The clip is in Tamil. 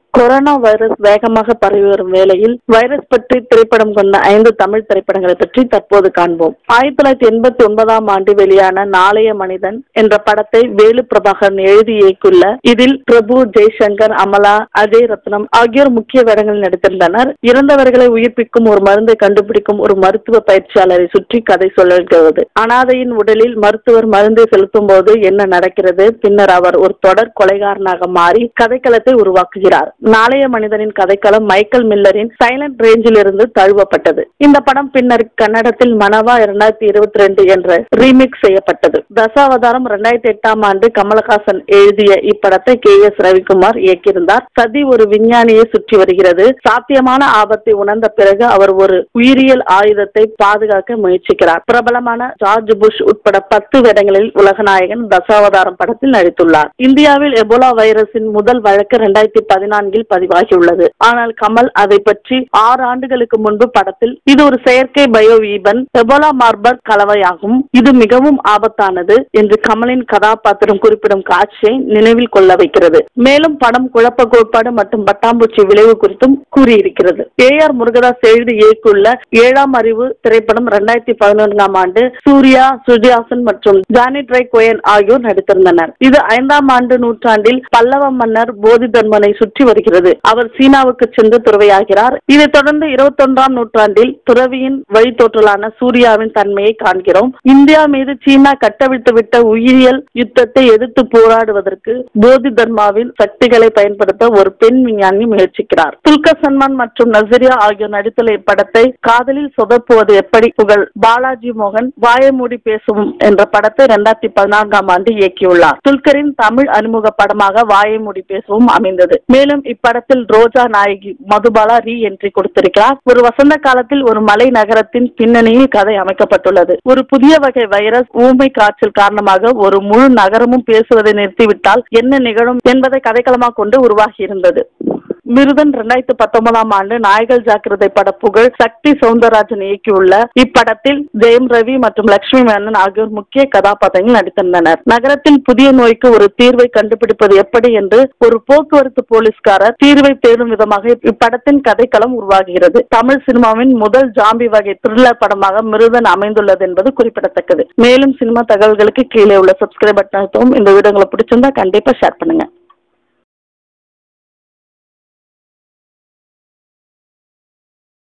கொரோனா வைரஸ் வேகமாக பரவி வரும் வேளையில் வைரஸ் பற்றி திரைப்படம் கொண்ட ஐந்து தமிழ் திரைப்படங்களை பற்றி தற்போது காண்போம் ஆயிரத்தி தொள்ளாயிரத்தி எண்பத்தி ஒன்பதாம் ஆண்டு வெளியான நாளைய மனிதன் என்ற படத்தை வேலு பிரபாகரன் எழுதி இயக்கியுள்ள இதில் பிரபு ஜெய்சங்கர் அமலா அஜய் ரத்னம் ஆகியோர் முக்கிய வேடங்களில் நடித்திருந்தனர் இறந்தவர்களை உயிர்ப்பிக்கும் ஒரு மருந்தை கண்டுபிடிக்கும் ஒரு மருத்துவ பயிற்சியாளரை சுற்றி கதை சொல்கிறது அனாதையின் உடலில் மருத்துவர் மருந்தை செலுத்தும் போது என்ன நடக்கிறது பின்னர் அவர் ஒரு தொடர் கொலைகாரனாக மாறி கதைக்களத்தை உருவாக்குகிறார் நாளைய மனிதனின் கதைக்களம் மைக்கேல் மில்லரின் சைலண்ட் ரேஞ்சில் இருந்து தழுவப்பட்டது இந்த படம் பின்னர் கன்னடத்தில் மனவா இரண்டாயிரத்தி இருபத்தி ரெண்டு என்ற ரீமிக்ஸ் செய்யப்பட்டது தசாவதாரம் இரண்டாயிரத்தி எட்டாம் ஆண்டு கமலஹாசன் எழுதிய இப்படத்தை கே எஸ் ரவிக்குமார் இயக்கியிருந்தார் சதி ஒரு விஞ்ஞானியை சுற்றி வருகிறது சாத்தியமான ஆபத்தை உணர்ந்த பிறகு அவர் ஒரு உயிரியல் ஆயுதத்தை பாதுகாக்க முயற்சிக்கிறார் பிரபலமான ஜார்ஜ் புஷ் உட்பட பத்து வேடங்களில் உலகநாயகன் தசாவதாரம் படத்தில் நடித்துள்ளார் இந்தியாவில் எபோலா வைரஸின் முதல் வழக்கு இரண்டாயிரத்தி பதினான்கில் பதிவாகியுள்ளது ஆனால் கமல் அதை பற்றி ஆறு ஆண்டுகளுக்கு முன்பு படத்தில் இது ஒரு செயற்கை பயோவீபன் எபோலா மார்பர் கலவையாகும் இது மிகவும் ஆபத்தானது என்று கமலின் கதாபாத்திரம் குறிப்பிடும் காட்சியை நினைவில் கொள்ள வைக்கிறது மேலும் படம் குழப்ப கோட்பாடு மற்றும் பட்டாம்பூச்சி விளைவு குறித்தும் கூறியிருக்கிறது ஏ ஆர் முருகதாஸ் எழுதி இயக்கியுள்ள ஏழாம் அறிவு திரைப்படம் இரண்டாயிரத்தி பதினொன்றாம் ஆண்டு சூர்யா சுஜியாசன் மற்றும் ஜானி ட்ரை கோயன் ஆகியோர் நடித்திருந்தனர் இது ஐந்தாம் ஆண்டு நூற்றாண்டில் பல்லவ மன்னர் போதிதர்மனை சுற்றி வருகிறது அவர் சீனாவுக்கு சென்று துறவியாகிறார் இதைத் தொடர்ந்து இருபத்தொன்றாம் நூற்றாண்டில் துறவியின் வழித்தோற்றலான சூர்யாவின் தன்மையை காண்கிறோம் இந்தியா மீது சீனா கட்டவிழ்த்து விட்ட உயிரியல் யுத்தத்தை எதிர்த்து போராடுவதற்கு போதி தர்மாவின் சக்திகளை பயன்படுத்த ஒரு பெண் விஞ்ஞானி முயற்சிக்கிறார் துல்கர் சல்மான் மற்றும் நசரியா ஆகியோர் நடித்துள்ள இப்படத்தை காதலில் சொதப்புவது எப்படி புகழ் பாலாஜி மோகன் வாயமூடி பேசும் என்ற படத்தை இரண்டாயிரத்தி பதினான்காம் ஆண்டு இயக்கியுள்ளார் துல்கரின் தமிழ் அறிமுக படமாக வாயமூடி பேசவும் அமைந்தது மேலும் இப்படத்தில் ரோஜா நாயகி மதுபாலா ரீ என்ட்ரி கொடுத்திருக்கிறார் ஒரு வசந்த காலத்தில் ஒரு மலை நகரத்தின் பின்னணியில் கதை அமைக்கப்பட்டுள்ளது ஒரு புதிய வகை வைரஸ் ஊமை காய்ச்சல் காரணமாக ஒரு முழு நகரமும் பேசுவதை நிறுத்திவிட்டால் என்ன நிகழும் என்பதை கதைக்களமாக கொண்டு உருவாகி இருந்தது மிருதன் இரண்டாயிரத்தி பத்தொன்பதாம் ஆண்டு நாய்கள் ஜாக்கிரதை பட புகழ் சக்தி சவுந்தரராஜன் இயக்கியுள்ள இப்படத்தில் ஜெயம் ரவி மற்றும் லட்சுமி மேனன் ஆகியோர் முக்கிய கதாபாத்திரங்கள் நடித்திருந்தனர் நகரத்தில் புதிய நோய்க்கு ஒரு தீர்வை கண்டுபிடிப்பது எப்படி என்று ஒரு போக்குவரத்து போலீஸ்காரர் தீர்வை தேடும் விதமாக இப்படத்தின் கதைக்களம் உருவாகிறது தமிழ் சினிமாவின் முதல் ஜாம்பி வகை த்ரில்லர் படமாக மிருதன் அமைந்துள்ளது என்பது குறிப்பிடத்தக்கது மேலும் சினிமா தகவல்களுக்கு கீழே உள்ள சப்ஸ்கிரைப் பட்டன் அழுத்தவும் இந்த வீடியோங்களை பிடிச்சிருந்தா கண்டிப்பா ஷேர் பண்ணுங்க